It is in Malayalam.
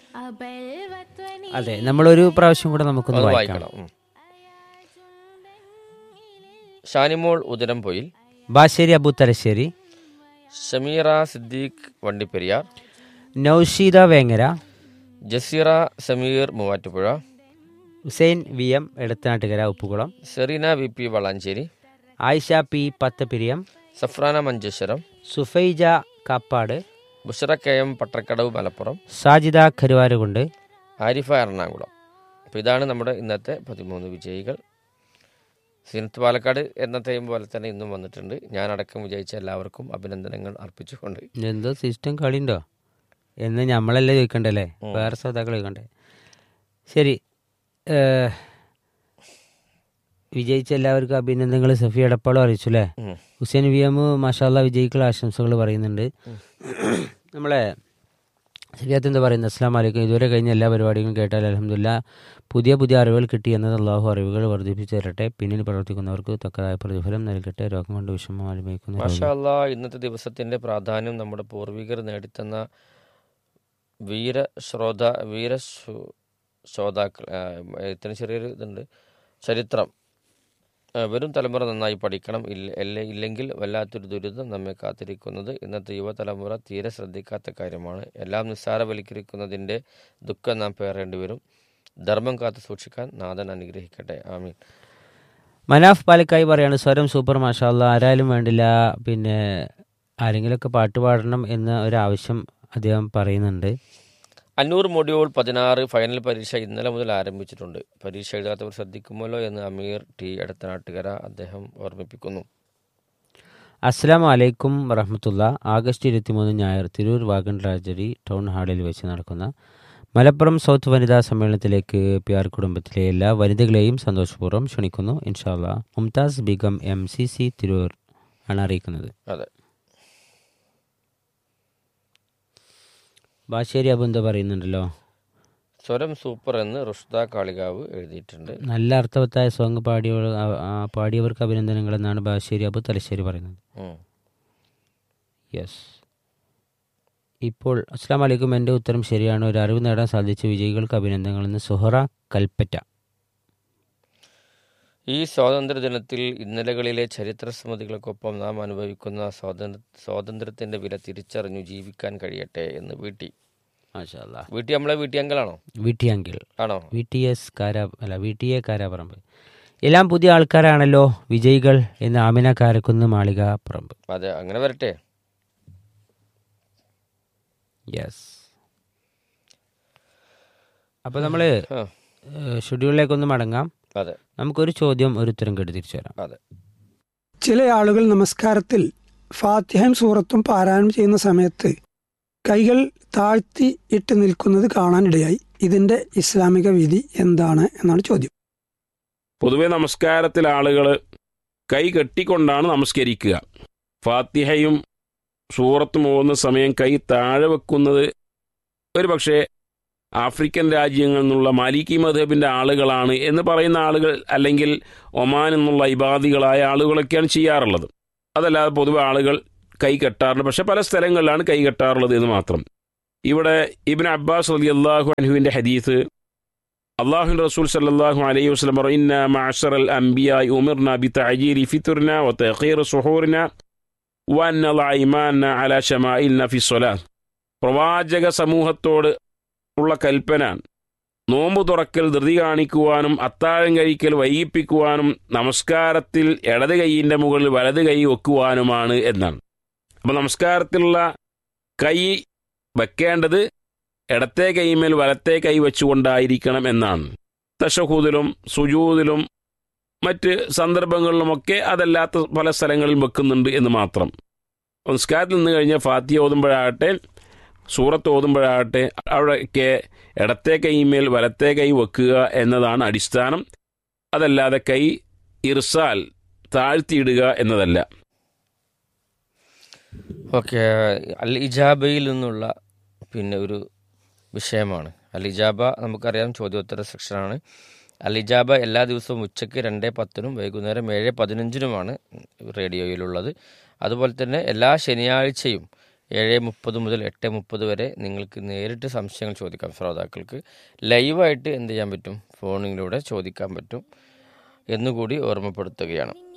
അതെ നമ്മളൊരു പ്രാവശ്യം കൂടെ നമുക്കൊന്ന് അത് വായിക്കാം വായിക്കണം ഉം. Shanimol Udarampoyil Bassery Abu Thalassery Shameera Siddique Vandiperiyar Noushida Vengara Jaseera Sameer Muvattupuzha Hussain V M Edathanattukara Uppukulam Sereena V P Valanchery Ayisha P Pathapiriyam Safrana Manjeshwaram Sufaija Kappad Bushra K M Pattakkadavu Malappuram Sajida Karuvarakundu Arifa Ernakulam അപ്പോൾ ഇതാണ് നമ്മുടെ ഇന്നത്തെ പതിമൂന്ന് വിജയികൾ സീനത്ത് പാലക്കാട് എന്നത്തെയും പോലെ തന്നെ ഇന്നും വന്നിട്ടുണ്ട് ഞാനടക്കം വിജയിച്ച എല്ലാവർക്കും അഭിനന്ദനങ്ങൾ അർപ്പിച്ചുകൊണ്ട് എന്തോ സിസ്റ്റം കളിയുണ്ടോ എന്ന് നമ്മളല്ലേ ചോദിക്കണ്ടല്ലേ വേറെ ശ്രോതാക്കൾ ചോദിക്കണ്ടേ ശരി ഏഹ്, വിജയിച്ച എല്ലാവർക്കും അഭിനന്ദനങ്ങൾ സഫി എടപ്പാളും അറിയിച്ചു അല്ലേ ഉം. ഹുസൈൻ വി എം മാഷാല്ല വിജയിക്കുള്ള ആശംസകൾ പറയുന്നുണ്ട് നമ്മളെ ശരിയാത്ത് എന്താ പറയുന്നത് അസ്ലാം വലൈക്കും ഇതുവരെ കഴിഞ്ഞ എല്ലാ പരിപാടികളും കേട്ടാൽ അലഹമില്ല പുതിയ പുതിയ അറിവുകൾ കിട്ടി എന്നത് അള്ളാഹു അറിവുകൾ വർദ്ധിപ്പിച്ചു തരട്ടെ പിന്നിൽ പ്രവർത്തിക്കുന്നവർക്ക് തക്കതായ പ്രതിഫലം നൽകട്ടെ രോഗം കൊണ്ട് വിഷമം അനുഭവിക്കുന്ന രോഗി- മാഷാ അല്ലാ ഇന്നത്തെ ദിവസത്തിന്റെ പ്രാധാന്യം നമ്മുടെ പൂർവികർ നേടിത്തന്ന വീര ശ്രോത വീര ശോ- ശ്രോതാക്കൾ ആ, ഇത്രയും ചെറിയൊരു ഇതുണ്ട് ചരിത്രം ആ, വരും തലമുറ നന്നായി പഠിക്കണം ഇല്ല അല്ലെ- ഇല്ലെങ്കിൽ വല്ലാത്തൊരു ദുരിതം നമ്മെ കാത്തിരിക്കുന്നത് ഇന്നത്തെ യുവതലമുറ തീരെ ശ്രദ്ധിക്കാത്ത കാര്യമാണ് എല്ലാം നിസ്സാരവൽക്കരിക്കുന്നതിൻ്റെ ദുഃഖം നാം പേറേണ്ടി വരും ധർമ്മം കാത്തു സൂക്ഷിക്കാൻ നാഥൻ അനുഗ്രഹിക്കട്ടെ ആമീൻ മനാഫ് പാലക്കായി പറയാണ് സ്വരം സൂപ്പർ മാഷാല്ല ആരായാലും വേണ്ടില്ല പിന്നെ ആരെങ്കിലുമൊക്കെ പാട്ട് പാടണം എന്ന ഒരാവശ്യം അദ്ദേഹം പറയുന്നുണ്ട് അഞ്ഞൂറ് മൊഡ്യൂൾ പതിനാറ് ഫൈനൽ പരീക്ഷ ഇന്നലെ മുതൽ ആരംഭിച്ചിട്ടുണ്ട് പരീക്ഷ എഴുതാത്തവർ ശ്രദ്ധിക്കുമല്ലോ എന്ന് അമീർ ടി എടത്തനാട്ടുകര അദ്ദേഹം ഓർമ്മിപ്പിക്കുന്നു അസ്സാം വലൈക്കും വറഹമത്തുള്ള ആഗസ്റ്റ് ഇരുപത്തിമൂന്ന് ഞായർ തിരൂർ വാഗൺ ട്രാജഡി ടൗൺ ഹാളിൽ വെച്ച് നടക്കുന്ന മലപ്പുറം സൗത്ത് വനിതാ സമ്മേളനത്തിലേക്ക് പി ആർ കുടുംബത്തിലെ എല്ലാ വനിതകളെയും സന്തോഷപൂർവ്വം ക്ഷണിക്കുന്നു ഇൻഷാല്ല Mumtaz Begum M C C Tirur ആണ് അറിയിക്കുന്നത് അതെ ബാശ്ശേരി അബു എന്താ പറയുന്നുണ്ടല്ലോ സ്വരം സൂപ്പർ എന്ന് റുഷ്ദ കാളികാവ് എഴുതിയിട്ടുണ്ട് നല്ല അർത്ഥവത്തായ സോങ് പാടിയവർ ആ- ആ പാടിയവർക്ക് അഭിനന്ദനങ്ങൾ എന്നാണ് ബാശ്ശേരി അബു തലശ്ശേരി പറയുന്നത് ഉം. യെസ് ഇപ്പോൾ അസ്സാം വലൈക്കും എൻ്റെ ഉത്തരം ശരിയാണ് ഒരു അറിവ് നേടാൻ സാധിച്ച വിജയികൾക്ക് അഭിനന്ദനങ്ങൾ എന്ന് സുഹറ കൽപ്പറ്റ ഈ സ്വാതന്ത്ര്യ ദിനത്തിൽ ഇന്നലകളിലെ ചരിത്ര സ്മൃതികൾക്കൊപ്പം നാം അനുഭവിക്കുന്ന സ്വാതന്ത്ര്യ സ്വാതന്ത്ര്യത്തിന്റെ വില തിരിച്ചറിഞ്ഞു ജീവിക്കാൻ കഴിയട്ടെ എന്ന് വീട്ടി മാഷാല്ലാ വീട്ടി നമ്മളെ വീട്ടിയങ്കലാണോ വീട്ടിയങ്കിൾ ആണോ വി ടി എസ് കാരാ അല്ല വി ടി എ കാരാപറമ്പ് എല്ലാം പുതിയ ആൾക്കാരാണല്ലോ വിജയികൾ എന്ന് ആമിന കാരക്കുന്ന് മാളിക പറമ്പ് അതെ അങ്ങനെ വരട്ടെ യെസ് അപ്പോൾ നമ്മൾ ആ, ഷെഡ്യൂളിലേക്കൊന്ന് മടങ്ങാം അതെ നമുക്കൊരു ചോദ്യം ഒരു ഉത്തരം കേട്ട് തിരിച്ചു വരാം അതെ ചില ആളുകൾ നമസ്കാരത്തിൽ ഫാത്തിഹയും സൂറത്തും പാരായണം ചെയ്യുന്ന സമയത്ത് കൈകൾ താഴ്ത്തി ഇട്ട് നിൽക്കുന്നത് കാണാനിടയായി ഇതിന്റെ ഇസ്ലാമിക വിധി എന്താണ് എന്നാണ് ചോദ്യം പൊതുവെ നമസ്കാരത്തിൽ ആളുകൾ കൈ കെട്ടിക്കൊണ്ടാണ് നമസ്കരിക്കുക ഫാത്തിഹയും സൂറത്തും പോകുന്ന സമയം കൈ താഴെ വെക്കുന്നത് ഒരു പക്ഷേ ആഫ്രിക്കൻ രാജ്യങ്ങളിൽ നിന്നുള്ള മാലിക്കി മധബിൻ്റെ ആളുകളാണ് എന്ന് പറയുന്ന ആളുകൾ അല്ലെങ്കിൽ ഒമാൻ എന്നുള്ള ഇബാദികളായ ആളുകളൊക്കെയാണ് ചെയ്യാറുള്ളത് അതല്ലാതെ പൊതുവെ ആളുകൾ കൈ കെട്ടാറുണ്ട് പക്ഷെ പല സ്ഥലങ്ങളിലാണ് കൈ കെട്ടാറുള്ളത് എന്ന് മാത്രം ഇവിടെ ഇബിൻ അബ്ബാസ് റലി അള്ളാഹു അൻഹുവിൻ്റെ ഹദീസ് അള്ളാഹു റസൂൽ സല്ലല്ലാഹു അലൈഹി വസല്ലം പറഞ്ഞു ഇന്ന മഅശറ അൽ അംബിയാ ഉമിർന ബിതഅജീരി ഫിത്ർന വതഖീർ സുഹൂർന വന്നള ഇമാന അല ശമായിൽന ഫി സ്വലാത്ത് പ്രവാചക സമൂഹത്തോട് ഉള്ള കൽപ്പന നോമ്പ് തുറക്കൽ ധൃതി കാണിക്കുവാനും അത്താഴം കഴിക്കൽ വൈകിപ്പിക്കുവാനും നമസ്കാരത്തിൽ ഇടത് കൈയിൻ്റെ മുകളിൽ വലത് കൈ വെക്കുവാനുമാണ് എന്നാണ് അപ്പോൾ നമസ്കാരത്തിലുള്ള കൈ വെക്കേണ്ടത് ഇടത്തെ കൈമേൽ വലത്തെ കൈ വെച്ചുകൊണ്ടായിരിക്കണം എന്നാണ് തഷഹൂദിലും സുജൂദിലും മറ്റ് സന്ദർഭങ്ങളിലുമൊക്കെ അതല്ലാത്ത പല സ്ഥലങ്ങളിലും വെക്കുന്നുണ്ട് എന്ന് മാത്രം നമസ്കാരത്തിൽ നിന്ന് കഴിഞ്ഞാൽ ഫാത്തിയ ഓതുമ്പോഴാകട്ടെ സൂറത്ത് ഓതുമ്പോഴാകട്ടെ അവിടെയൊക്കെ ഇടത്തെ കൈമേൽ വലത്തെ കൈ വെക്കുക എന്നതാണ് അടിസ്ഥാനം അതല്ലാതെ കൈ ഇർസാൽ താഴ്ത്തിയിടുക എന്നതല്ല ഓക്കെ അൽ ഇജാബയിൽ നിന്നുള്ള പിന്നെ ഒരു വിഷയമാണ് അൽ ഇജാബ നമുക്കറിയാം ചോദ്യോത്തര സെക്ഷനാണ് അൽ ഇജാബ എല്ലാ ദിവസവും ഉച്ചയ്ക്ക് രണ്ട് പത്തിനും വൈകുന്നേരം ഏഴ് പതിനഞ്ചിനുമാണ് റേഡിയോയിലുള്ളത് അതുപോലെ തന്നെ എല്ലാ ശനിയാഴ്ചയും ഏഴ് മുപ്പത് മുതൽ എട്ട് മുപ്പത് വരെ നിങ്ങൾക്ക് നേരിട്ട് സംശയങ്ങൾ ചോദിക്കാം ശ്രോതാക്കൾക്ക് ലൈവായിട്ട് എന്ത് ചെയ്യാൻ പറ്റും ഫോണിലൂടെ ചോദിക്കാൻ പറ്റും എന്നുകൂടി ഓർമ്മപ്പെടുത്തുകയാണ്